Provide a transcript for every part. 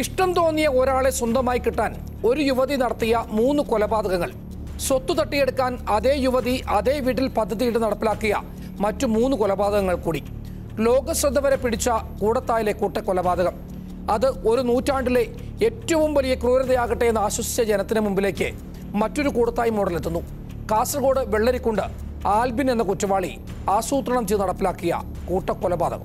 ഇഷ്ടം തോന്നിയ ഒരാളെ സ്വന്തമായി കിട്ടാൻ ഒരു യുവതി നടത്തിയ മൂന്ന് കൊലപാതകങ്ങൾ സ്വത്ത് തട്ടിയെടുക്കാൻ അതേ യുവതി അതേ വീട്ടിൽ പദ്ധതിയിട്ട് നടപ്പിലാക്കിയ മറ്റു മൂന്ന് കൊലപാതകങ്ങൾ കൂടി ലോകശ്രദ്ധ വരെ പിടിച്ച കൂടത്തായിലെ കൂട്ടക്കൊലപാതകം അത് ഒരു നൂറ്റാണ്ടിലെ ഏറ്റവും വലിയ ക്രൂരതയാകട്ടെ എന്ന് ആശ്വസിച്ച ജനത്തിന് മുമ്പിലേക്ക് മറ്റൊരു കൂടത്തായി മോഡലെത്തുന്നു കാസർഗോഡ് വെള്ളരിക്കുണ്ട് ആൽബിൻ എന്ന കുറ്റവാളി ആസൂത്രണം ചെയ്ത് നടപ്പിലാക്കിയ കൂട്ടക്കൊലപാതകം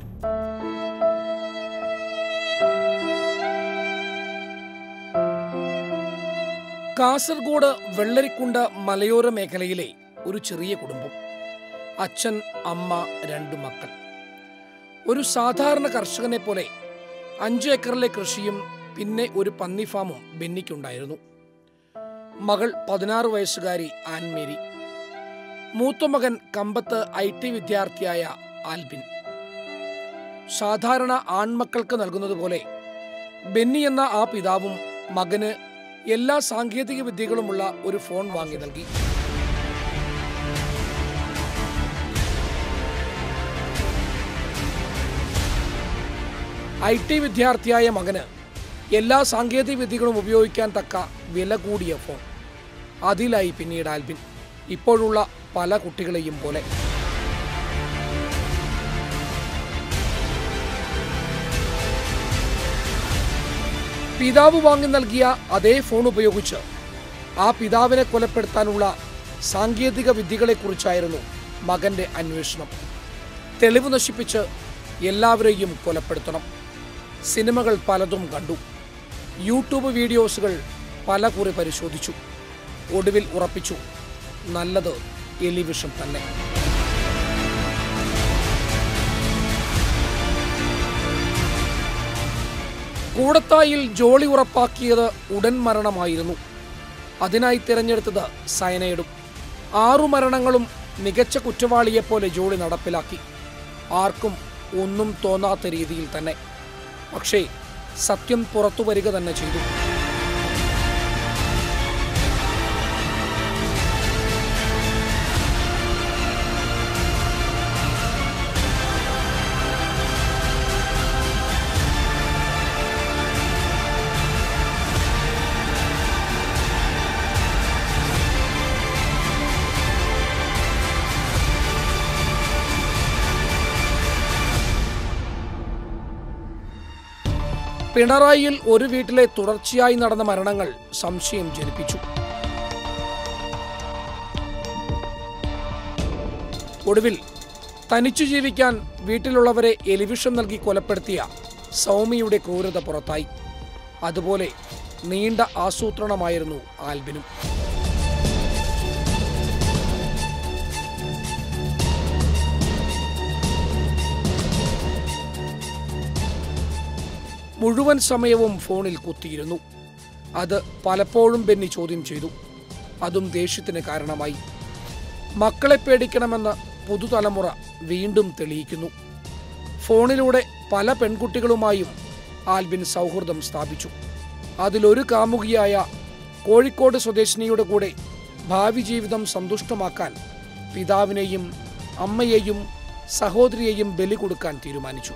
കാസർഗോഡ് വെള്ളരിക്കുണ്ട് മലയോര മേഖലയിലെ ഒരു ചെറിയ കുടുംബം അച്ഛൻ അമ്മ രണ്ട് മക്കൾ ഒരു സാധാരണ കർഷകനെ പോലെ അഞ്ച് ഏക്കറിലെ കൃഷിയും പിന്നെ ഒരു പന്നി ഫാമും ബെന്നിക്കുണ്ടായിരുന്നു മകൾ പതിനാറ് വയസ്സുകാരി ആൻമേരി മൂത്ത മകൻ കമ്പത്ത് ഐ ടി വിദ്യാർത്ഥിയായ ആൽബിൻ സാധാരണ ആൺമക്കൾക്ക് നൽകുന്നത് പോലെ ബെന്നി എന്ന ആ പിതാവും മകന് എല്ലാ സാങ്കേതിക വിദ്യകളുമുള്ള ഒരു ഫോൺ വാങ്ങി നൽകി ഐ ടി വിദ്യാർത്ഥിയായ മകന് എല്ലാ സാങ്കേതിക വിദ്യകളും ഉപയോഗിക്കാൻ തക്ക വില കൂടിയ ഫോൺ അതിലായി പിന്നീട് ആൽബിൻ ഇപ്പോഴുള്ള പല കുട്ടികളെയും പോലെ പിതാവ് വാങ്ങി നൽകിയ അതേ ഫോൺ ഉപയോഗിച്ച് ആ പിതാവിനെ കൊലപ്പെടുത്താനുള്ള സാങ്കേതിക വിദ്യകളെക്കുറിച്ചായിരുന്നു മകന്റെ അന്വേഷണം തെളിവ് നശിപ്പിച്ച് എല്ലാവരെയും കൊലപ്പെടുത്തണം സിനിമകൾ പലതും കണ്ടു യൂട്യൂബ് വീഡിയോസുകൾ പല കുറി പരിശോധിച്ചു ഒടുവിൽ ഉറപ്പിച്ചു നല്ലത് എലിവിഷം തന്നെ കൂടത്തായിൽ ജോളി ഉറപ്പാക്കിയത് ഉടൻ മരണമായിരുന്നു അതിനായി തിരഞ്ഞെടുത്തത് സയനൈഡും ആറു മരണങ്ങളും മികച്ച കുറ്റവാളിയെപ്പോലെ ജോളി നടപ്പിലാക്കി ആർക്കും ഒന്നും തോന്നാത്ത രീതിയിൽ തന്നെ പക്ഷേ സത്യം പുറത്തു വരിക തന്നെ ചെയ്തു പിണറായിയിൽ ഒരു വീട്ടിലെ തുടർച്ചയായി നടന്ന മരണങ്ങൾ സംശയം ജനിപ്പിച്ചു ഒടുവിൽ തനിച്ചു ജീവിക്കാൻ വീട്ടിലുള്ളവരെ എലിവിഷം നൽകി കൊലപ്പെടുത്തിയ സൗമ്യയുടെ ക്രൂരത പുറത്തായി അതുപോലെ നീണ്ട ആസൂത്രണമായിരുന്നു ആൽബിനും മുഴുവൻ സമയവും ഫോണിൽ കുത്തിയിരുന്നു അത് പലപ്പോഴും ബെന്നി ചോദ്യം ചെയ്തു അതും ദേഷ്യത്തിന് കാരണമായി മക്കളെ പേടിക്കണമെന്ന് പുതുതലമുറ വീണ്ടും തെളിയിക്കുന്നു ഫോണിലൂടെ പല പെൺകുട്ടികളുമായും ആൽബിൻ സൗഹൃദം സ്ഥാപിച്ചു അതിലൊരു കാമുകിയായ കോഴിക്കോട് സ്വദേശിനിയുടെ കൂടെ ഭാവി ജീവിതം സന്തുഷ്ടമാക്കാൻ പിതാവിനെയും അമ്മയെയും സഹോദരിയെയും ബലി കൊടുക്കാൻ തീരുമാനിച്ചു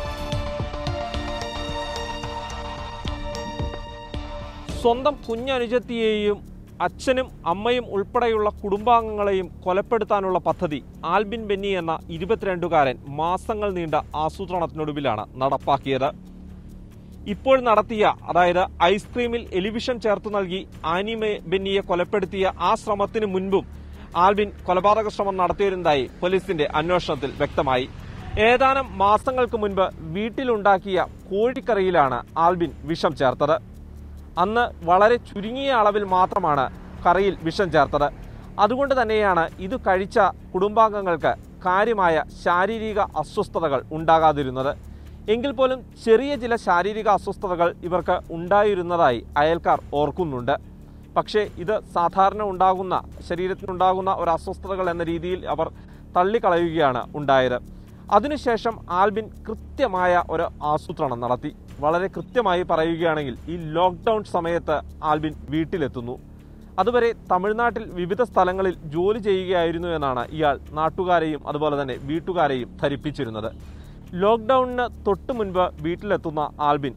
സ്വന്തം കുഞ്ഞനുജത്തിയെയും അച്ഛനും അമ്മയും ഉൾപ്പെടെയുള്ള കുടുംബാംഗങ്ങളെയും കൊലപ്പെടുത്താനുള്ള പദ്ധതി ആൽബിൻ ബെന്നി എന്ന ഇരുപത്തിരണ്ടുകാരൻ മാസങ്ങൾ നീണ്ട ആസൂത്രണത്തിനൊടുവിലാണ് നടപ്പാക്കിയത് ഇപ്പോൾ നടത്തിയ അതായത് ഐസ്ക്രീമിൽ എലിവിഷൻ ചേർത്ത് നൽകി ആനി മെ- ബെന്നിയെ കൊലപ്പെടുത്തിയ ആ ശ്രമത്തിന് മുൻപും ആൽബിൻ കൊലപാതക ശ്രമം നടത്തിയിരുന്നതായി പോലീസിന്റെ അന്വേഷണത്തിൽ വ്യക്തമായി ഏതാനും മാസങ്ങൾക്ക് മുൻപ് വീട്ടിലുണ്ടാക്കിയ കോഴിക്കറിയിലാണ് ആൽബിൻ വിഷം ചേർത്തത് അന്ന് വളരെ ചുരുങ്ങിയ അളവിൽ മാത്രമാണ് കറിയിൽ വിഷം ചേർത്തത് അതുകൊണ്ട് തന്നെയാണ് ഇത് കഴിച്ച കുടുംബാംഗങ്ങൾക്ക് കാര്യമായ ശാരീരിക അസ്വസ്ഥതകൾ ഉണ്ടാകാതിരുന്നത് എങ്കിൽ പോലും ചെറിയ ചില ശാരീരിക അസ്വസ്ഥതകൾ ഇവർക്ക് ഉണ്ടായിരുന്നതായി അയൽക്കാർ ഓർക്കുന്നുണ്ട് പക്ഷേ ഇത് സാധാരണ ഉണ്ടാകുന്ന ശരീരത്തിനുണ്ടാകുന്ന ഒരു അസ്വസ്ഥതകൾ എന്ന രീതിയിൽ അവർ തള്ളിക്കളയുകയാണ് ഉണ്ടായത് അതിനുശേഷം ആൽബിൻ കൃത്യമായ ഒരു ആസൂത്രണം നടത്തി വളരെ കൃത്യമായി പറയുകയാണെങ്കിൽ ഈ ലോക്ക്ഡൗൺ സമയത്ത് ആൽബിൻ വീട്ടിലെത്തുന്നു അതുവരെ തമിഴ്നാട്ടിൽ വിവിധ സ്ഥലങ്ങളിൽ ജോലി ചെയ്യുകയായിരുന്നു എന്നാണ് ഇയാൾ നാട്ടുകാരെയും അതുപോലെ തന്നെ വീട്ടുകാരെയും ധരിപ്പിച്ചിരുന്നത് ലോക്ക്ഡൌണിന് തൊട്ടു മുൻപ് വീട്ടിലെത്തുന്ന ആൽബിൻ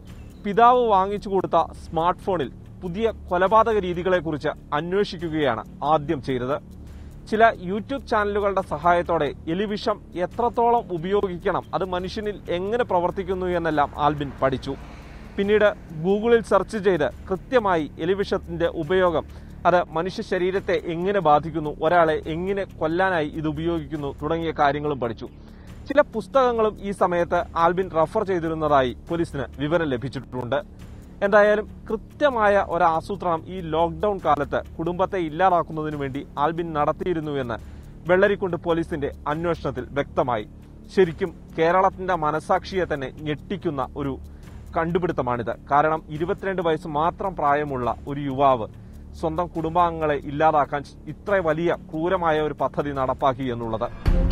പിതാവ് വാങ്ങിച്ചു കൊടുത്ത സ്മാർട്ട് ഫോണിൽ പുതിയ കൊലപാതക രീതികളെക്കുറിച്ച് അന്വേഷിക്കുകയാണ് ആദ്യം ചെയ്തത് ചില യൂട്യൂബ് ചാനലുകളുടെ സഹായത്തോടെ എലിവിഷം എത്രത്തോളം ഉപയോഗിക്കണം അത് മനുഷ്യനിൽ എങ്ങനെ പ്രവർത്തിക്കുന്നു എന്നെല്ലാം ആൽബിൻ പഠിച്ചു പിന്നീട് ഗൂഗിളിൽ സെർച്ച് ചെയ്ത് കൃത്യമായി എലിവിഷത്തിന്റെ ഉപയോഗം അത് മനുഷ്യ ശരീരത്തെ എങ്ങനെ ബാധിക്കുന്നു ഒരാളെ എങ്ങനെ കൊല്ലാനായി ഇത് ഉപയോഗിക്കുന്നു തുടങ്ങിയ കാര്യങ്ങളും പഠിച്ചു ചില പുസ്തകങ്ങളും ഈ സമയത്ത് ആൽബിൻ റഫർ ചെയ്തിരുന്നതായി പോലീസിന് വിവരം ലഭിച്ചിട്ടുണ്ട് എന്തായാലും കൃത്യമായ ഒരു ആസൂത്രണം ഈ ലോക്ക്ഡൌൺ കാലത്ത് കുടുംബത്തെ ഇല്ലാതാക്കുന്നതിനു വേണ്ടി ആൽബിൻ നടത്തിയിരുന്നുവെന്ന് വെള്ളരിക്കുണ്ട് പോലീസിന്റെ അന്വേഷണത്തിൽ വ്യക്തമായി ശരിക്കും കേരളത്തിന്റെ മനസാക്ഷിയെ തന്നെ ഞെട്ടിക്കുന്ന ഒരു കണ്ടുപിടുത്തമാണിത് കാരണം ഇരുപത്തിരണ്ട് വയസ്സ് മാത്രം പ്രായമുള്ള ഒരു യുവാവ് സ്വന്തം കുടുംബാംഗങ്ങളെ ഇല്ലാതാക്കാൻ ഇത്ര വലിയ ക്രൂരമായ ഒരു പദ്ധതി നടപ്പാക്കി എന്നുള്ളത്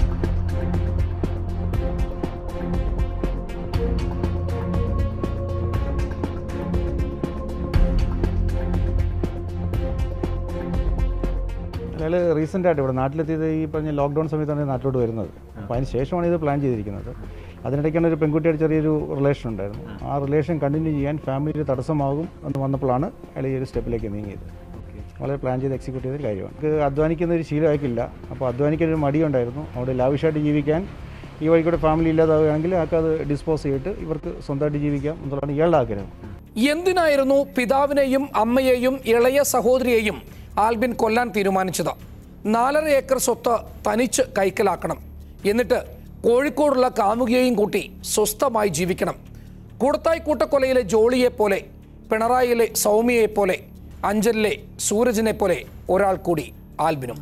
അയാൾ റീസെൻ്റ് ആയിട്ട് ഇവിടെ നാട്ടിലെത്തിയത് ഈ പറഞ്ഞ ലോക്ക്ഡൗൺ സമയത്താണ് നാട്ടിലോട്ട് വരുന്നത് അപ്പോൾ അതിന് ശേഷമാണ് ഇത് പ്ലാൻ ചെയ്തിരിക്കുന്നത് അതിനിടയ്ക്കാണ് ഒരു പെൺകുട്ടിയുടെ ചെറിയൊരു റിലേഷൻ ഉണ്ടായിരുന്നു ആ റിലേഷൻ കണ്ടിന്യൂ ചെയ്യാൻ ഫാമിലിയിൽ തടസ്സമാകും എന്ന് വന്നപ്പോഴാണ് അയാൾ ഈ ഒരു സ്റ്റെപ്പിലേക്ക് നീങ്ങിയത് വളരെ പ്ലാൻ ചെയ്ത് എക്സിക്യൂട്ട് ചെയ്ത കാര്യമാണ് നമുക്ക് അധ്വാനിക്കുന്ന ഒരു ശീലമായിക്കില്ല അപ്പോൾ അധ്വാനിക്കാൻ ഒരു മടിയുണ്ടായിരുന്നു അവിടെ ലാവിഷായിട്ട് ജീവിക്കാൻ ഈ വഴിക്കൂടെ ഫാമിലി ഇല്ലാതാവുകയാണെങ്കിൽ ആൾക്ക് അത് ഡിസ്പോസ് ചെയ്തിട്ട് ഇവർക്ക് സ്വന്തമായിട്ട് ജീവിക്കാം എന്നുള്ളതാണ് ഇയാളുടെ ആഗ്രഹം എന്തിനായിരുന്നു പിതാവിനെയും അമ്മയെയും ഇളയ സഹോദരിയെയും ആൽബിൻ കൊല്ലാൻ തീരുമാനിച്ചത് നാലര ഏക്കർ സ്വത്ത് തനിച്ച് കൈക്കലാക്കണം എന്നിട്ട് കോഴിക്കോടുള്ള കാമുകിയെയും കൂട്ടി സ്വസ്ഥമായി ജീവിക്കണം കൂടത്തായി കൂട്ടക്കൊലയിലെ ജോളിയെ പോലെ പിണറായിയിലെ സൗമ്യയെ പോലെ അഞ്ചലിലെ സൂരജിനെ പോലെ ഒരാൾ കൂടി ആൽബിനും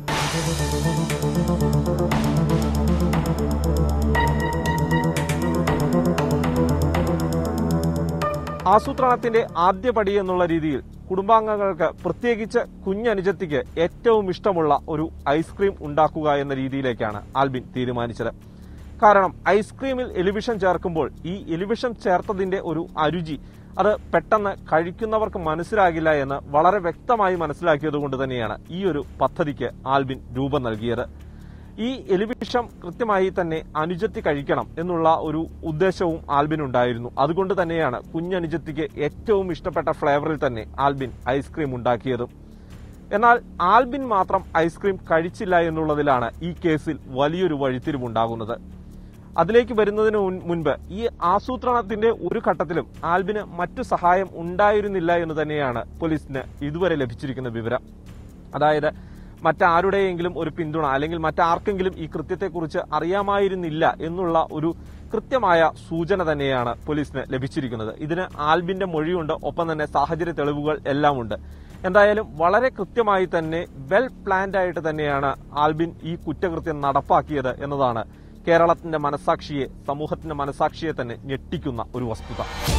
ആസൂത്രണത്തിന്റെ ആദ്യപടി എന്നുള്ള രീതിയിൽ കുടുംബാംഗങ്ങൾക്ക് പ്രത്യേകിച്ച് കുഞ്ഞനുജത്തിക്ക് ഏറ്റവും ഇഷ്ടമുള്ള ഒരു ഐസ്ക്രീം ഉണ്ടാക്കുക എന്ന രീതിയിലേക്കാണ് ആൽബിൻ തീരുമാനിച്ചത് കാരണം ഐസ്ക്രീമിൽ എലിവിഷൻ ചേർക്കുമ്പോൾ ഈ എലിവിഷൻ ചേർത്തതിന്റെ ഒരു അരുചി അത് പെട്ടെന്ന് കഴിക്കുന്നവർക്ക് മനസ്സിലാകില്ല എന്ന് വളരെ വ്യക്തമായി മനസ്സിലാക്കിയതുകൊണ്ട് തന്നെയാണ് ഈ ഒരു പദ്ധതിക്ക് ആൽബിൻ രൂപം നൽകിയത് ഈ എലിവിഷം കൃത്യമായി തന്നെ അനുജത്തി കഴിക്കണം എന്നുള്ള ഒരു ഉദ്ദേശവും ആൽബിനുണ്ടായിരുന്നു അതുകൊണ്ട് തന്നെയാണ് കുഞ്ഞനുജത്തിക്ക് ഏറ്റവും ഇഷ്ടപ്പെട്ട ഫ്ലേവറിൽ തന്നെ ആൽബിൻ ഐസ്ക്രീം ഉണ്ടാക്കിയതും എന്നാൽ ആൽബിൻ മാത്രം ഐസ്ക്രീം കഴിച്ചില്ല എന്നുള്ളതിലാണ് ഈ കേസിൽ വലിയൊരു വഴിത്തിരിവുണ്ടാകുന്നത് അതിലേക്ക് വരുന്നതിന് മുൻ- മുൻപ് ഈ ആസൂത്രണത്തിന്റെ ഒരു ഘട്ടത്തിലും ആൽബിന് മറ്റു സഹായം ഉണ്ടായിരുന്നില്ല എന്ന് തന്നെയാണ് പോലീസിന് ഇതുവരെ ലഭിച്ചിരിക്കുന്ന വിവരം അതായത് മറ്റാരുടെയെങ്കിലും ഒരു പിന്തുണ അല്ലെങ്കിൽ മറ്റാർക്കെങ്കിലും ഈ കൃത്യത്തെക്കുറിച്ച് അറിയാമായിരുന്നില്ല എന്നുള്ള ഒരു കൃത്യമായ സൂചന തന്നെയാണ് പോലീസിന് ലഭിച്ചിരിക്കുന്നത് ഇതിന് ആൽബിന്റെ മൊഴിയുണ്ട് ഒപ്പം തന്നെ സാഹചര്യ തെളിവുകൾ എല്ലാം ഉണ്ട് എന്തായാലും വളരെ കൃത്യമായി തന്നെ വെൽ പ്ലാൻഡ് ആയിട്ട് തന്നെയാണ് ആൽബിൻ ഈ കുറ്റകൃത്യം നടപ്പാക്കിയത് എന്നതാണ് കേരളത്തിന്റെ മനസാക്ഷിയെ സമൂഹത്തിന്റെ മനസാക്ഷിയെ തന്നെ ഞെട്ടിക്കുന്ന ഒരു വസ്തുത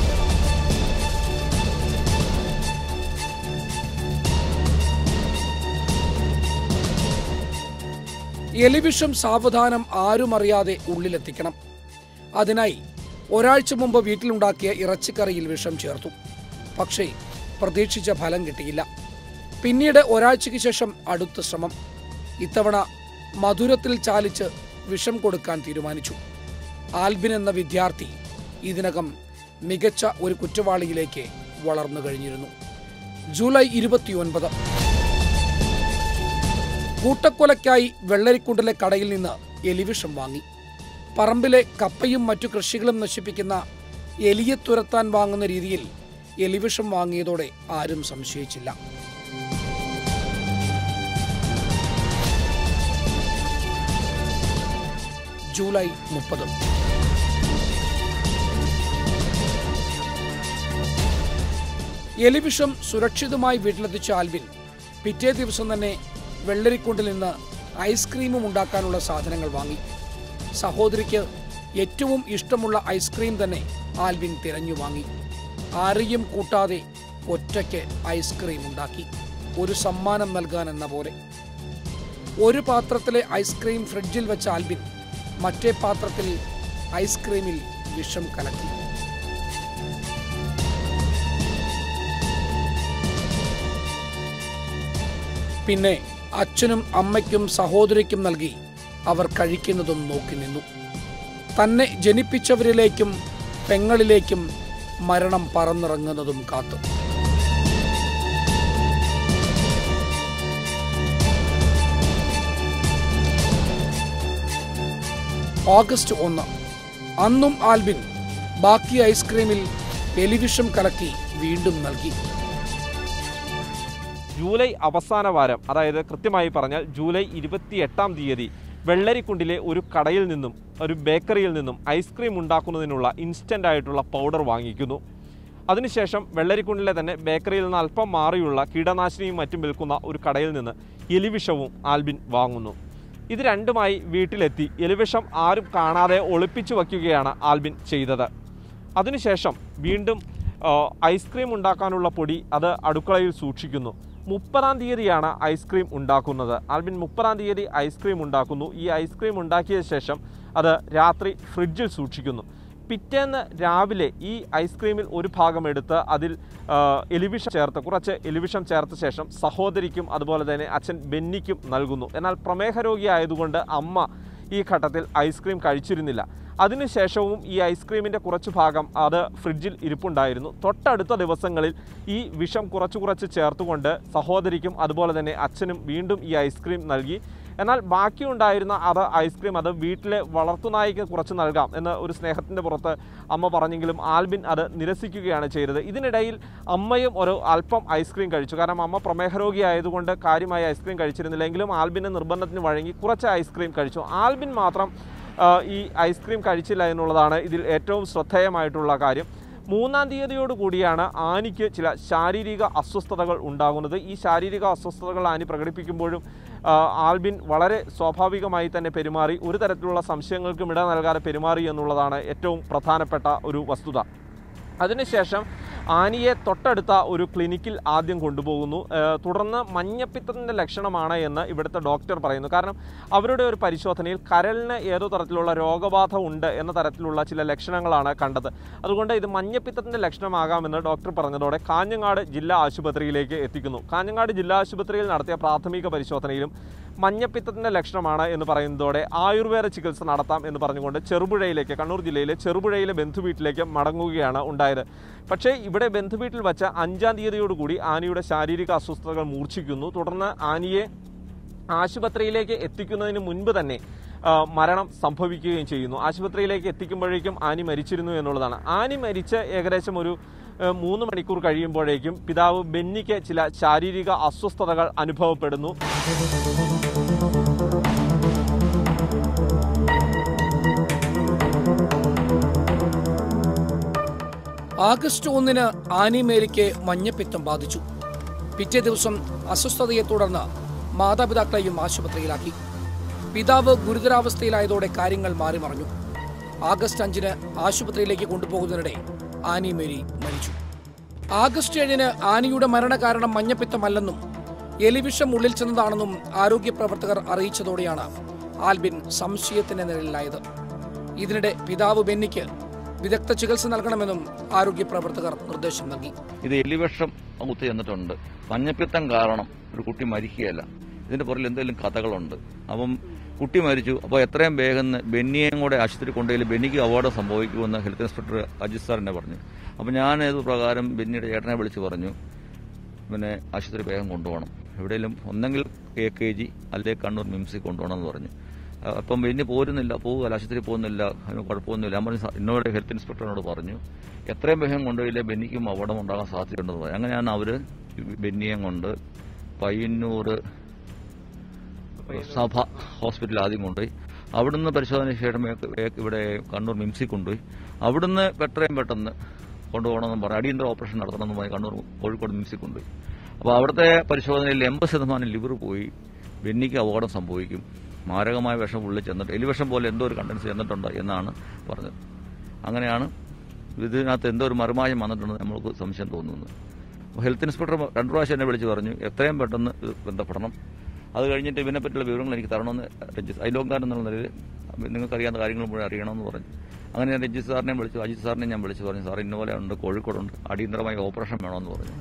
എലിവിഷം സാവധാനം ആരും അറിയാതെ ഉള്ളിലെത്തിക്കണം അതിനായി ഒരാഴ്ച മുമ്പ് വീട്ടിലുണ്ടാക്കിയ ഇറച്ചിക്കറിയിൽ വിഷം ചേർത്തു പക്ഷേ പ്രതീക്ഷിച്ച ഫലം കിട്ടിയില്ല പിന്നീട് ഒരാഴ്ചയ്ക്ക് ശേഷം അടുത്ത ശ്രമം ഇത്തവണ മധുരത്തിൽ ചാലിച്ച് വിഷം കൊടുക്കാൻ തീരുമാനിച്ചു ആൽബിൻ എന്ന വിദ്യാർത്ഥി ഇതിനകം മികച്ച ഒരു കുറ്റവാളിയിലേക്ക് വളർന്നു കഴിഞ്ഞിരുന്നു ജൂലൈ ഇരുപത്തിയൊൻപത് കൂട്ടക്കൊലയ്ക്കായി വെള്ളരിക്കുണ്ടിലെ കടയിൽ നിന്ന് എലിവിഷം വാങ്ങി പറമ്പിലെ കപ്പയും മറ്റു കൃഷികളും നശിപ്പിക്കുന്ന എലിയെ തുരത്താൻ വാങ്ങുന്ന രീതിയിൽ എലിവിഷം വാങ്ങിയതോടെ ആരും സംശയിച്ചില്ല ജൂലൈ മുപ്പത് എലിവിഷം സുരക്ഷിതമായി വീട്ടിലെത്തിച്ച ആൽവിൻ പിറ്റേ ദിവസം തന്നെ വെള്ളരിക്കുണ്ടിൽ നിന്ന് ഐസ്ക്രീമും ഉണ്ടാക്കാനുള്ള സാധനങ്ങൾ വാങ്ങി സഹോദരിക്ക് ഏറ്റവും ഇഷ്ടമുള്ള ഐസ്ക്രീം തന്നെ ആൽവിൻ തിരഞ്ഞു വാങ്ങി ആരെയും കൂട്ടാതെ ഒറ്റയ്ക്ക് ഐസ്ക്രീം ഉണ്ടാക്കി ഒരു സമ്മാനം നൽകാൻ എന്ന പോലെ ഒരു പാത്രത്തിലെ ഐസ്ക്രീം ഫ്രിഡ്ജിൽ വെച്ച ആൽബിൻ മറ്റേ പാത്രത്തിൽ ഐസ്ക്രീമിൽ വിഷം കലക്കി പിന്നെ അച്ഛനും അമ്മയ്ക്കും സഹോദരിക്കും നൽകി അവർ കഴിക്കുന്നതും നോക്കി നിന്നു തന്നെ ജനിപ്പിച്ചവരിലേക്കും പെങ്ങളിലേക്കും മരണം പറന്നിറങ്ങുന്നതും കാത്തു ഓഗസ്റ്റ് ഒന്ന് അന്നും ആൽബിൻ ബാക്കി ഐസ്ക്രീമിൽ എലിവിഷം കലക്കി വീണ്ടും നൽകി ജൂലൈ അവസാന വാരം അതായത് കൃത്യമായി പറഞ്ഞാൽ ജൂലൈ ഇരുപത്തി എട്ടാം തീയതി വെള്ളരിക്കുണ്ടിലെ ഒരു കടയിൽ നിന്നും ഒരു ബേക്കറിയിൽ നിന്നും ഐസ്ക്രീം ഉണ്ടാക്കുന്നതിനുള്ള ഇൻസ്റ്റൻ്റ് ആയിട്ടുള്ള പൗഡർ വാങ്ങിക്കുന്നു അതിനുശേഷം വെള്ളരിക്കുണ്ടിലെ തന്നെ ബേക്കറിയിൽ നിന്ന് അല്പം മാറിയുള്ള കീടനാശിനിയും മറ്റും വിൽക്കുന്ന ഒരു കടയിൽ നിന്ന് എലിവിഷവും ആൽബിൻ വാങ്ങുന്നു ഇത് രണ്ടുമായി വീട്ടിലെത്തി എലിവിഷം ആരും കാണാതെ ഒളിപ്പിച്ചു വയ്ക്കുകയാണ് ആൽബിൻ ചെയ്തത് അതിനുശേഷം വീണ്ടും ആ, ഐസ്ക്രീം ഉണ്ടാക്കാനുള്ള പൊടി അത് അടുക്കളയിൽ സൂക്ഷിക്കുന്നു മുപ്പതാം തീയതിയാണ് ഐസ്ക്രീം ഉണ്ടാക്കുന്നത് ആൽബിൻ മുപ്പതാം തീയതി ഐസ്ക്രീം ഉണ്ടാക്കുന്നു ഈ ഐസ്ക്രീം ഉണ്ടാക്കിയ ശേഷം അത് രാത്രി ഫ്രിഡ്ജിൽ സൂക്ഷിക്കുന്നു പിറ്റേന്ന് രാവിലെ ഈ ഐസ്ക്രീമിൽ ഒരു ഭാഗം എടുത്ത് അതിൽ ആ, എലിവിഷം ചേർത്ത് കുറച്ച് എലിവിഷം ചേർത്ത ശേഷം സഹോദരിക്കും അതുപോലെ തന്നെ അച്ഛൻ ബെന്നിക്കും നൽകുന്നു എന്നാൽ പ്രമേഹ രോഗി ആയതുകൊണ്ട് അമ്മ ഈ ഘട്ടത്തിൽ ഐസ്ക്രീം കഴിച്ചിരുന്നില്ല അതിനുശേഷവും ഈ ഐസ്ക്രീമിൻ്റെ കുറച്ച് ഭാഗം അത് ഫ്രിഡ്ജിൽ ഇരിപ്പുണ്ടായിരുന്നു തൊട്ടടുത്ത ദിവസങ്ങളിൽ ഈ വിഷം കുറച്ച് കുറച്ച് ചേർത്തുകൊണ്ട് സഹോദരിക്കും അതുപോലെ തന്നെ അച്ഛനും വീണ്ടും ഈ ഐസ്ക്രീം നൽകി എന്നാൽ ബാക്കിയുണ്ടായിരുന്ന അത് ഐസ്ക്രീം അത് വീട്ടിലെ വളർത്തുനായിക്ക് കുറച്ച് നൽകാം എന്ന് ഒരു സ്നേഹത്തിൻ്റെ പുറത്ത് അമ്മ പറഞ്ഞെങ്കിലും ആൽബിൻ അത് നിരസിക്കുകയാണ് ചെയ്തത് ഇതിനിടയിൽ അമ്മയും ഒരു അല്പം ഐസ്ക്രീം കഴിച്ചു കാരണം അമ്മ പ്രമേഹ രോഗി ആയതുകൊണ്ട് കാര്യമായി ഐസ്ക്രീം കഴിച്ചിരുന്നില്ലെങ്കിലും ആൽബിൻ്റെ നിർബന്ധത്തിന് വഴങ്ങി കുറച്ച് ഐസ്ക്രീം കഴിച്ചു ആൽബിൻ മാത്രം ആ, ഈ ഐസ്ക്രീം കഴിച്ചില്ല എന്നുള്ളതാണ് ഇതിൽ ഏറ്റവും ശ്രദ്ധേയമായിട്ടുള്ള കാര്യം മൂന്നാം തീയതിയോട് കൂടിയാണ് ആനിക്ക് ചില ശാരീരിക അസ്വസ്ഥതകൾ ഉണ്ടാകുന്നത് ഈ ശാരീരിക അസ്വസ്ഥതകൾ ആനി പ്രകടിപ്പിക്കുമ്പോഴും ആ, ആൽബിൻ വളരെ സ്വാഭാവികമായി തന്നെ പെരുമാറി ഒരു തരത്തിലുള്ള സംശയങ്ങൾക്കും ഇട നൽകാതെ പെരുമാറി എന്നുള്ളതാണ് ഏറ്റവും പ്രധാനപ്പെട്ട ഒരു വസ്തുത അതിനുശേഷം ആനിയെ തൊട്ടടുത്ത ഒരു ക്ലിനിക്കിൽ ആദ്യം കൊണ്ടുപോകുന്നു ഏഹ് തുടർന്ന് മഞ്ഞപ്പിത്തത്തിൻ്റെ ലക്ഷണമാണ് എന്ന് ഇവിടുത്തെ ഡോക്ടർ പറയുന്നു കാരണം അവരുടെ ഒരു പരിശോധനയിൽ കരളിന് ഏതോ തരത്തിലുള്ള രോഗബാധ ഉണ്ട് എന്ന തരത്തിലുള്ള ചില ലക്ഷണങ്ങളാണ് കണ്ടത് അതുകൊണ്ട് ഇത് മഞ്ഞപ്പിത്തത്തിൻ്റെ ലക്ഷണമാകാമെന്ന് ഡോക്ടർ പറഞ്ഞതോടെ കാഞ്ഞങ്ങാട് ജില്ലാ ആശുപത്രിയിലേക്ക് എത്തിക്കുന്നു കാഞ്ഞങ്ങാട് ജില്ലാ ആശുപത്രിയിൽ നടത്തിയ പ്രാഥമിക പരിശോധനയിലും മഞ്ഞപ്പിത്തത്തിൻ്റെ ലക്ഷണമാണ് എന്ന് പറയുന്നതോടെ ആയുർവേദ ചികിത്സ നടത്താം എന്ന് പറഞ്ഞുകൊണ്ട് ചെറുപുഴയിലേക്ക് കണ്ണൂർ ജില്ലയിലെ ചെറുപുഴയിലെ ബന്ധുവീട്ടിലേക്ക് മടങ്ങുകയാണ് ഉണ്ടായത് പക്ഷേ ഇവിടെ ബന്ധുവീട്ടിൽ വച്ച അഞ്ചാം തീയതിയോടുകൂടി ആനയുടെ ശാരീരിക അസ്വസ്ഥതകൾ മൂർച്ഛിക്കുന്നു തുടർന്ന് ആനയെ ആശുപത്രിയിലേക്ക് എത്തിക്കുന്നതിന് മുൻപ് തന്നെ ആ, മരണം സംഭവിക്കുകയും ചെയ്യുന്നു ആശുപത്രിയിലേക്ക് എത്തിക്കുമ്പോഴേക്കും ആനി മരിച്ചിരുന്നു എന്നുള്ളതാണ് ആനി മരിച്ച് ഏകദേശം ഒരു ആ, മൂന്ന് മണിക്കൂർ കഴിയുമ്പോഴേക്കും പിതാവ് ബെന്നിക്ക് ചില ശാരീരിക അസ്വസ്ഥതകൾ അനുഭവപ്പെടുന്നു ആഗസ്റ്റ് ഒന്നിന് ആനിമേരിക്ക് മഞ്ഞപ്പിത്തം ബാധിച്ചു പിറ്റേ ദിവസം അസ്വസ്ഥതയെ തുടർന്ന് മാതാപിതാക്കളെയും ആശുപത്രിയിലാക്കി പിതാവ് ഗുരുതരാവസ്ഥയിലായതോടെ കാര്യങ്ങൾ മാറി മറിഞ്ഞു ആഗസ്റ്റ് അഞ്ചിന് ആശുപത്രിയിലേക്ക് കൊണ്ടുപോകുന്നതിനിടെ ആനി മേരി മരിച്ചു ആഗസ്റ്റ് ഏഴിന് ആനിയുടെ മരണകാരണം മഞ്ഞപ്പിത്തമല്ലെന്നും എലിവിഷം ഉള്ളിൽ ചെന്നതാണെന്നും ആരോഗ്യ പ്രവർത്തകർ അറിയിച്ചതോടെയാണ് ആൽബിൻ സംശയത്തിന്റെ നിഴലിലായത് ഇതിനിടെ പിതാവ് ബെന്നിക്ക് വിദഗ്ധ ചികിത്സ നൽകണമെന്നും ആരോഗ്യ പ്രവർത്തകർ നിർദ്ദേശം നൽകി ഇത് എലിവിഷം കുത്തി ചെന്നിട്ടുണ്ട് മഞ്ഞപ്പിത്തം കാരണം ഒരു കുട്ടി മരിക്കുകയല്ല ഇതിന്റെ പുറകിൽ എന്തെങ്കിലും കഥകളുണ്ട് അപ്പം കുട്ടി മരിച്ചു അപ്പോൾ എത്രയും വേഗം ബെന്നിയെയും കൂടെ ആശുപത്രി കൊണ്ടുപോയി ബെന്നിക്ക് അവാർഡ് സംഭവിക്കുമെന്ന് ഹെൽത്ത് ഇൻസ്പെക്ടർ അജിത് സാർ എന്നെ പറഞ്ഞു അപ്പോൾ ഞാൻ ഇത് പ്രകാരം ബെന്നിയുടെ ചേട്ടനെ വിളിച്ച് പറഞ്ഞു പിന്നെ ആശുപത്രി വേഗം കൊണ്ടുപോകണം എവിടെയെങ്കിലും ഒന്നെങ്കിൽ എ കെ ജി അല്ലെങ്കിൽ കണ്ണൂർ മിംസിൽ കൊണ്ടുപോകണം എന്ന് പറഞ്ഞു ആ, അപ്പം ബെന്നി പോരുന്നില്ല പോകുക ആശുപത്രി പോകുന്നില്ല അതിന് കുഴപ്പമൊന്നുമില്ല ഞാൻ പറഞ്ഞു "സാ- എന്നോട് ഹെൽത്ത് ഇൻസ്പെക്ടറിനോട് പറഞ്ഞു എത്രയും വേഗം കൊണ്ടുപോയില്ലേ ബെന്നിക്കും അപകടം ഉണ്ടാകാൻ സാധ്യതയുണ്ടെന്ന് പറഞ്ഞു അങ്ങനെയാണ് അവര് ബെന്നിയും കൊണ്ട് പയ്യന്നൂർ സഭ ഹോസ്പിറ്റലിൽ ആദ്യം കൊണ്ടുപോയി അവിടുന്ന് പരിശോധനയ്ക്ക് ശേഷം ഏ- ഏ- ഇവിടെ കണ്ണൂർ മിംസിൽ കൊണ്ടുപോയി അവിടുന്ന് എത്രയും പെട്ടെന്ന് കൊണ്ടുപോകണമെന്ന് പറഞ്ഞു അടിയന്തര ഓപ്പറേഷൻ നടത്തണമെന്ന് പറഞ്ഞ് കണ്ണൂർ കോഴിക്കോട് മിംസിൽ കൊണ്ടുപോയി അപ്പോൾ അവിടുത്തെ പരിശോധനയിൽ എൺപത് ശതമാനം ലിവർ പോയി ബെന്നിക്ക് അപകടം സംഭവിക്കും മാരകമായ വിഷം ഉള്ളിൽ ചെന്നിട്ട് എലിവിഷം പോലെ എന്തോ ഒരു കണ്ടൻസ് ചെന്നിട്ടുണ്ട് എന്നാണ് പറഞ്ഞത് അങ്ങനെയാണ് ഇതിനകത്ത് എന്തോ ഒരു മറുമായം വന്നിട്ടുണ്ടെന്ന് നമ്മൾക്ക് സംശയം തോന്നുന്നത് അപ്പോൾ ഹെൽത്ത് ഇൻസ്പെക്ടർ രണ്ടു പ്രാവശ്യം എന്നെ വിളിച്ച് പറഞ്ഞു എത്രയും പെട്ടെന്ന് ഇത് ബന്ധപ്പെടണം അത് കഴിഞ്ഞിട്ട് ഇതിനെപ്പറ്റിയുള്ള വിവരങ്ങൾ എനിക്ക് തരണമെന്ന് രഞ്ജിത്ത് അയലോക്കാരൻ എന്നുള്ള നിലയിൽ നിങ്ങൾക്കറിയാവുന്ന കാര്യങ്ങൾ മുഴുവൻ അറിയണമെന്ന് പറഞ്ഞു അങ്ങനെ ഞാൻ രഞ്ജിത്ത് സാറിനെ വിളിച്ചു അജിത് സാറിനെ ഞാൻ വിളിച്ചു പറഞ്ഞു സാർ ഇന്നപോലെ ഉണ്ട് കോഴിക്കോടുണ്ട് അടിയന്തരമായി ഓപ്പറേഷൻ വേണമെന്ന് പറഞ്ഞു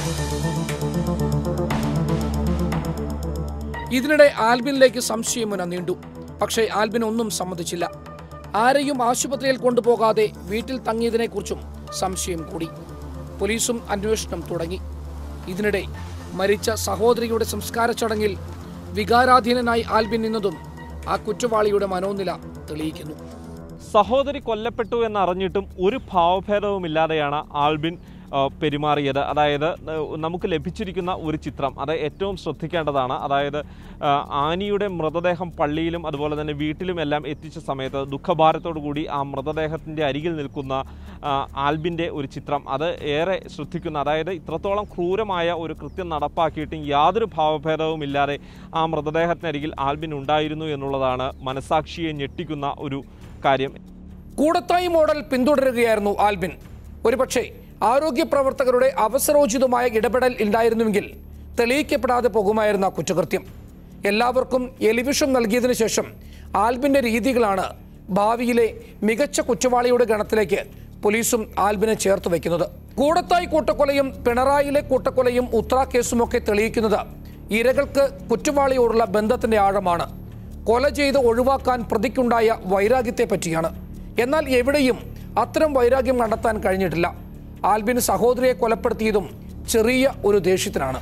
ഇതിനിടെ ആൽബിനിലേക്ക് സംശയമുന നീണ്ടു പക്ഷേ ആൽബിൻ ഒന്നും സമ്മതിച്ചില്ല ആരെയും ആശുപത്രിയിൽ കൊണ്ടുപോകാതെ വീട്ടിൽ തങ്ങിയതിനെക്കുറിച്ചും സംശയം കൂടി പോലീസും അന്വേഷണം തുടങ്ങി ഇതിനിടെ മരിച്ച സഹോദരിയുടെ സംസ്കാര ചടങ്ങിൽ വികാരാധീനനായി ആൽബിൻ നിന്നതും ആ കുറ്റവാളിയുടെ മനോനില തെളിയിക്കുന്നു സഹോദരി കൊല്ലപ്പെട്ടു എന്നറിഞ്ഞിട്ടും ഒരു ഭാവഭേദവുമില്ലാതെയാണ് ആൽബിൻ ആ, പെരുമാറിയത് അതായത് ആ, നമുക്ക് ലഭിച്ചിരിക്കുന്ന ഒരു ചിത്രം അത് ഏറ്റവും ശ്രദ്ധിക്കേണ്ടതാണ് അതായത് ആ, ആനിയുടെ മൃതദേഹം പള്ളിയിലും അതുപോലെ തന്നെ വീട്ടിലും എല്ലാം എത്തിച്ച സമയത്ത് ദുഃഖഭാരത്തോടു കൂടി ആ മൃതദേഹത്തിൻ്റെ അരികിൽ നിൽക്കുന്ന ആ, ആൽബിൻ്റെ ഒരു ചിത്രം അത് ഏറെ ശ്രദ്ധിക്കുന്ന അതായത് ഇത്രത്തോളം ക്രൂരമായ ഒരു കൃത്യം നടപ്പാക്കിയിട്ടും യാതൊരു ഭാവഭേദവുമില്ലാതെ ആ മൃതദേഹത്തിനരികിൽ ആൽബിൻ ഉണ്ടായിരുന്നു എന്നുള്ളതാണ് മനസാക്ഷിയെ ഞെട്ടിക്കുന്ന ഒരു കാര്യം കൂടത്തായി മോഡൽ പിന്തുടരുകയായിരുന്നു ആൽബിൻ ഒരുപക്ഷെ ആരോഗ്യ പ്രവർത്തകരുടെ അവസരോചിതമായ ഇടപെടൽ ഉണ്ടായിരുന്നുവെങ്കിൽ തെളിയിക്കപ്പെടാതെ പോകുമായിരുന്ന കുറ്റകൃത്യം എല്ലാവർക്കും എലിവിഷം നൽകിയതിനു ശേഷം ആൽബിന്റെ രീതികളാണ് ഭാവിയിലെ മികച്ച കുറ്റവാളിയുടെ ഗണത്തിലേക്ക് പോലീസും ആൽബിനെ ചേർത്ത് വയ്ക്കുന്നത് കൂടത്തായി കൂട്ടക്കൊലയും പിണറായിലെ കൂട്ടക്കൊലയും ഉത്ര കേസുമൊക്കെ തെളിയിക്കുന്നത് ഇരകൾക്ക് കുറ്റവാളിയോടുള്ള ബന്ധത്തിന്റെ ആഴമാണ് കൊല ചെയ്ത് ഒഴിവാക്കാൻ പ്രതിക്കുണ്ടായ വൈരാഗ്യത്തെ പറ്റിയാണ് എന്നാൽ എവിടെയും അത്തരം വൈരാഗ്യം കണ്ടെത്താൻ കഴിഞ്ഞിട്ടില്ല ആൽബിൻ സഹോദരിയെ കൊലപ്പെടുത്തിയതും ചെറിയ ഒരു ദേഷ്യത്തിനാണ്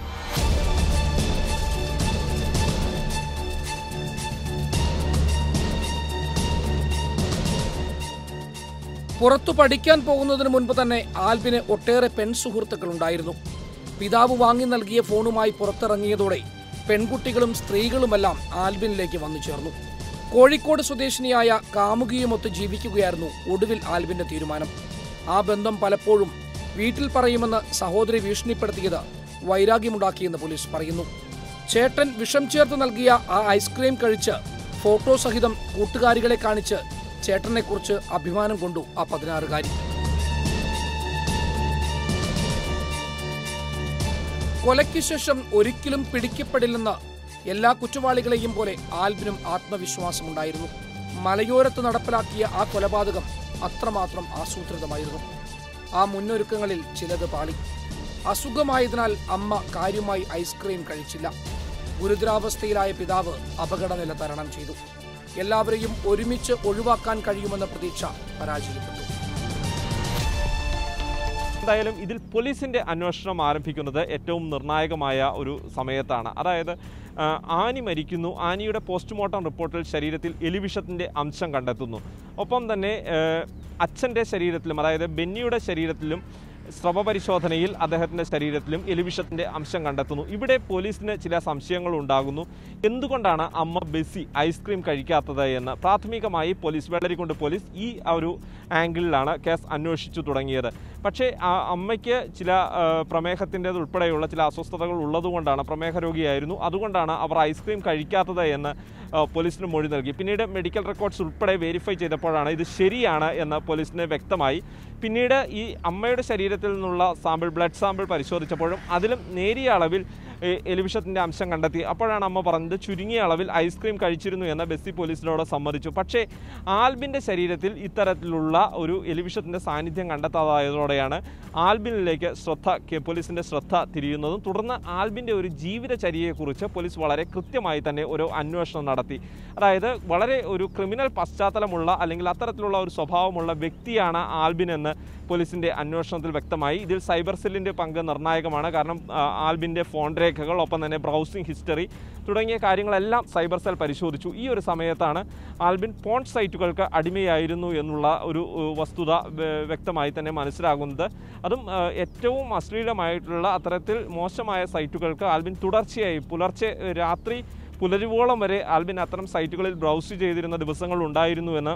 പുറത്തു പഠിക്കാൻ പോകുന്നതിന് മുൻപ് തന്നെ ആൽബിന് ഒട്ടേറെ പെൺ സുഹൃത്തുക്കൾ ഉണ്ടായിരുന്നു പിതാവ് വാങ്ങി നൽകിയ ഫോണുമായി പുറത്തിറങ്ങിയതോടെ പെൺകുട്ടികളും സ്ത്രീകളുമെല്ലാം ആൽബിനിലേക്ക് വന്നു ചേർന്നു കോഴിക്കോട് സ്വദേശിനിയായ കാമുകിയുമൊത്ത് ജീവിക്കുകയായിരുന്നു ഒടുവിൽ ആൽബിന്റെ തീരുമാനം ആ ബന്ധം പലപ്പോഴും വീട്ടിൽ പറയുമെന്ന് സഹോദരി ഭീഷണിപ്പെടുത്തിയത് വൈരാഗ്യമുണ്ടാക്കിയെന്ന് പോലീസ് പറയുന്നു ചേട്ടൻ വിഷം ചേർത്ത് നൽകിയ ആ ഐസ്ക്രീം കഴിച്ച് ഫോട്ടോ സഹിതം കൂട്ടുകാരികളെ കാണിച്ച് ചേട്ടനെക്കുറിച്ച് അഭിമാനം കൊണ്ടു ആ പതിനാറുകാരി കൊലയ്ക്ക് ശേഷം ഒരിക്കലും പിടിക്കപ്പെടില്ലെന്ന് എല്ലാ കുറ്റവാളികളെയും പോലെ ആൽബിനും ആത്മവിശ്വാസമുണ്ടായിരുന്നു മലയോരത്ത് നടപ്പിലാക്കിയ ആ കൊലപാതകം അത്രമാത്രം ആസൂത്രിതമായിരുന്നു ആ മുന്നൊരുക്കങ്ങളിൽ ചിലത് പാളി അസുഖമായതിനാൽ അമ്മ കാര്യമായി ഐസ്ക്രീം കഴിച്ചില്ല ഗുരുതരാവസ്ഥയിലായ പിതാവ് അപകടനില തരണം ചെയ്തു എല്ലാവരെയും ഒരുമിച്ച് ഒഴിവാക്കാൻ കഴിയുമെന്ന പ്രതീക്ഷ പരാജയപ്പെട്ടു എന്തായാലും ഇതിൽ പോലീസിന്റെ അന്വേഷണം ആരംഭിക്കുന്നത് ഏറ്റവും നിർണായകമായ ഒരു സമയത്താണ് അതായത് ആ, ആനി മരിക്കുന്നു ആനിയുടെ പോസ്റ്റ്മോർട്ടം റിപ്പോർട്ടിൽ ശരീരത്തിൽ എലിവിഷത്തിൻ്റെ അംശം കണ്ടെത്തുന്നു ഒപ്പം തന്നെ അച്ഛൻ്റെ ശരീരത്തിലും അതായത് ബെന്നിയുടെ ശരീരത്തിലും സ്രവ പരിശോധനയിൽ അദ്ദേഹത്തിൻ്റെ ശരീരത്തിലും എലിവിഷത്തിൻ്റെ അംശം കണ്ടെത്തുന്നു ഇവിടെ പോലീസിന് ചില സംശയങ്ങൾ ഉണ്ടാകുന്നു എന്തുകൊണ്ടാണ് അമ്മ ബെസി ഐസ്ക്രീം കഴിക്കാത്തത് എന്ന് പ്രാഥമികമായി പോലീസ് വെള്ളരിക്കൊണ്ട് പോലീസ് ഈ ഒരു ആംഗിളിലാണ് കേസ് അന്വേഷിച്ചു തുടങ്ങിയത് പക്ഷേ ആ അമ്മയ്ക്ക് ചില പ്രമേഹത്തിൻ്റെത് ഉൾപ്പെടെയുള്ള ചില അസ്വസ്ഥതകൾ ഉള്ളതുകൊണ്ടാണ് പ്രമേഹ രോഗിയായിരുന്നു അതുകൊണ്ടാണ് അവർ ഐസ്ക്രീം കഴിക്കാത്തത് എന്ന് ആ, പോലീസിന് മൊഴി നൽകി പിന്നീട് മെഡിക്കൽ റെക്കോർഡ്സ് ഉൾപ്പെടെ വെരിഫൈ ചെയ്തപ്പോഴാണ് ഇത് ശരിയാണ് എന്ന് പോലീസിന് വ്യക്തമായി പിന്നീട് ഈ അമ്മയുടെ ശരീരത്തിൽ നിന്നുള്ള സാമ്പിൾ ബ്ലഡ് സാമ്പിൾ പരിശോധിച്ചപ്പോഴും അതിലും നേരിയ അളവിൽ ഏ, എലിവിഷത്തിൻ്റെ അംശം കണ്ടെത്തി അപ്പോഴാണ് അമ്മ പറഞ്ഞത് ചുരുങ്ങിയ അളവിൽ ഐസ്ക്രീം കഴിച്ചിരുന്നു എന്ന് ബെസ്സി പോലീസിനോട് സമ്മതിച്ചു പക്ഷേ ആൽബിൻ്റെ ശരീരത്തിൽ ഇത്തരത്തിലുള്ള ഒരു എലിവിഷത്തിൻ്റെ സാന്നിധ്യം കണ്ടെത്താതായതോടെയാണ് ആൽബിനിലേക്ക് ശ്രദ്ധ കെ- പോലീസിൻ്റെ ശ്രദ്ധ തിരിയുന്നതും തുടർന്ന് ആൽബിൻ്റെ ഒരു ജീവിതചര്യയെക്കുറിച്ച് പോലീസ് വളരെ കൃത്യമായി തന്നെ ഒരു അന്വേഷണം നടത്തി അതായത് വളരെ ഒരു ക്രിമിനൽ പശ്ചാത്തലമുള്ള അല്ലെങ്കിൽ അത്തരത്തിലുള്ള ഒരു സ്വഭാവമുള്ള വ്യക്തിയാണ് ആൽബിൻ എന്ന് പോലീസിൻ്റെ അന്വേഷണത്തിൽ വ്യക്തമായി ഇതിൽ സൈബർ സെല്ലിൻ്റെ പങ്ക് നിർണായകമാണ് കാരണം ആ, ആൽബിൻ്റെ ഫോൺ രേഖകൾ ഒപ്പം തന്നെ ബ്രൗസിംഗ് ഹിസ്റ്ററി തുടങ്ങിയ കാര്യങ്ങളെല്ലാം സൈബർ സെൽ പരിശോധിച്ചു ഈ ഒരു സമയത്താണ് ആൽബിൻ പോൺ സൈറ്റുകൾക്ക് അടിമയായിരുന്നു എന്നുള്ള ഒരു ഏഹ്, വസ്തുത വേ- വ്യക്തമായി തന്നെ മനസ്സിലാകുന്നത് അതും ഏഹ്, ഏറ്റവും അശ്ലീലമായിട്ടുള്ള അത്തരത്തിൽ മോശമായ സൈറ്റുകൾക്ക് ആൽബിൻ തുടർച്ചയായി പുലർച്ചെ ഏഹ്, രാത്രി പുലരുവോളം വരെ ആൽബിൻ അത്തരം സൈറ്റുകളിൽ ബ്രൗസ് ചെയ്തിരുന്ന ദിവസങ്ങൾ ഉണ്ടായിരുന്നുവെന്ന്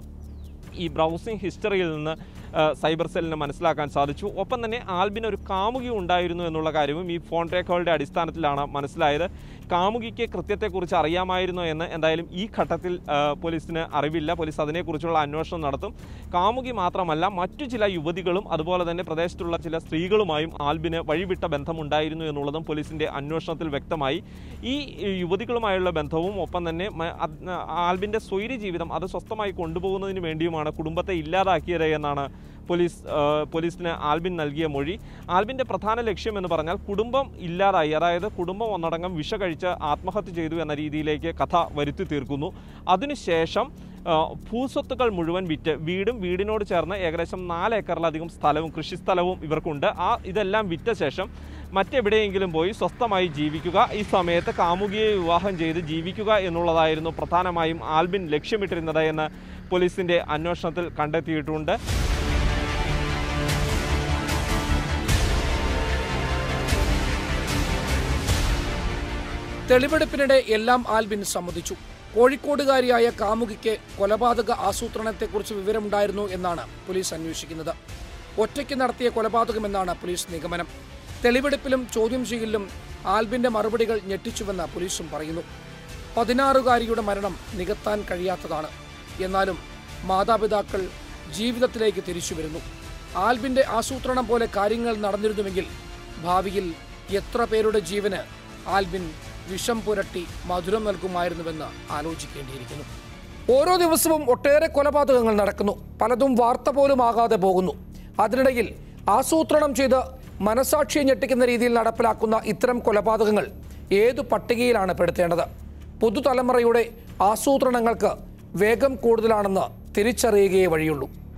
ഈ ബ്രൗസിംഗ് ഹിസ്റ്ററിയിൽ നിന്ന് ആ, സൈബർ സെല്ലിന് മനസ്സിലാക്കാൻ സാധിച്ചു ഒപ്പം തന്നെ ആൽബിന് ഒരു കാമുകി ഉണ്ടായിരുന്നു എന്നുള്ള കാര്യവും ഈ ഫോൺ രേഖകളുടെ അടിസ്ഥാനത്തിലാണ് മനസ്സിലായത് കാമുകിക്ക് കൃത്യത്തെക്കുറിച്ച് അറിയാമായിരുന്നോ എന്ന് എന്തായാലും ഈ ഘട്ടത്തിൽ ആ, പോലീസിന് അറിവില്ല പോലീസ് അതിനെക്കുറിച്ചുള്ള അന്വേഷണം നടത്തും കാമുകി മാത്രമല്ല മറ്റു ചില യുവതികളും അതുപോലെ തന്നെ പ്രദേശത്തുള്ള ചില സ്ത്രീകളുമായും ആൽബിന് വഴിവിട്ട ബന്ധമുണ്ടായിരുന്നു എന്നുള്ളതും പോലീസിന്റെ അന്വേഷണത്തിൽ വ്യക്തമായി ഈ യുവതികളുമായുള്ള ബന്ധവും ഒപ്പം തന്നെ മ- അത് ആൽബിന്റെ സ്വൈര്യ ജീവിതം അത് സ്വസ്ഥമായി കൊണ്ടുപോകുന്നതിന് വേണ്ടിയുമാണ് കുടുംബത്തെ ഇല്ലാതാക്കിയത് എന്നാണ് പോലീസ് ആ, പോലീസിന് ആൽബിൻ നൽകിയ മൊഴി ആൽബിന്റെ പ്രധാന ലക്ഷ്യം എന്ന് പറഞ്ഞാൽ കുടുംബം ഇല്ലാതായി അതായത് കുടുംബം ഒന്നടങ്കം വിഷ കഴിച്ച് ആത്മഹത്യ ചെയ്തു എന്ന രീതിയിലേക്ക് കഥ വരുത്തി തീർക്കുന്നു അതിനുശേഷം ആ, ഭൂസ്വത്തുക്കൾ മുഴുവൻ വിറ്റ് വീടും വീടിനോട് ചേർന്ന് ഏകദേശം നാല് ഏക്കറിലധികം സ്ഥലവും കൃഷിസ്ഥലവും ഇവർക്കുണ്ട് ആ ഇതെല്ലാം വിറ്റ ശേഷം മറ്റെവിടെയെങ്കിലും പോയി സ്വസ്ഥമായി ജീവിക്കുക ഈ സമയത്ത് കാമുകിയെ വിവാഹം ചെയ്ത് ജീവിക്കുക എന്നുള്ളതായിരുന്നു പ്രധാനമായും ആൽബിൻ ലക്ഷ്യമിട്ടിരുന്നത് എന്ന് പോലീസിന്റെ അന്വേഷണത്തിൽ കണ്ടെത്തിയിട്ടുണ്ട് തെളിവെടുപ്പിനിടെ എല്ലാം ആൽബിൻ സമ്മതിച്ചു കോഴിക്കോടുകാരിയായ കാമുകിക്ക് കൊലപാതക ആസൂത്രണത്തെക്കുറിച്ച് വിവരമുണ്ടായിരുന്നു എന്നാണ് പോലീസ് അന്വേഷിക്കുന്നത് ഒറ്റയ്ക്ക് നടത്തിയ കൊലപാതകമെന്നാണ് പോലീസ് നിഗമനം തെളിവെടുപ്പിലും ചോദ്യം ചെയ്യലിലും ആൽബിന്റെ മറുപടികൾ ഞെട്ടിച്ചുവെന്ന് പോലീസും പറയുന്നു പതിനാറുകാരിയുടെ മരണം നികത്താൻ കഴിയാത്തതാണ് എന്നാലും മാതാപിതാക്കൾ ജീവിതത്തിലേക്ക് തിരിച്ചു വരുന്നു ആൽബിന്റെ ആസൂത്രണം പോലെ കാര്യങ്ങൾ നടന്നിരുന്നുവെങ്കിൽ ഭാവിയിൽ എത്ര പേരുടെ ജീവന് ആൽബിൻ വിഷം പുരട്ടി മധുരം നൽകുമായിരുന്നുവെന്ന് ആലോചിക്കേണ്ടിയിരിക്കുന്നു ഓരോ ദിവസവും ഒട്ടേറെ കൊലപാതകങ്ങൾ നടക്കുന്നു പലതും വാർത്ത പോലും ആകാതെ പോകുന്നു അതിനിടയിൽ ആസൂത്രണം ചെയ്ത് മനസാക്ഷിയെ ഞെട്ടിക്കുന്ന രീതിയിൽ നടപ്പിലാക്കുന്ന ഇത്തരം കൊലപാതകങ്ങൾ ഏതു പട്ടികയിലാണ് പെടുത്തേണ്ടത് പുതുതലമുറയുടെ ആസൂത്രണങ്ങൾക്ക് വേഗം കൂടുതലാണെന്ന് തിരിച്ചറിയുകയേ വഴിയുള്ളൂ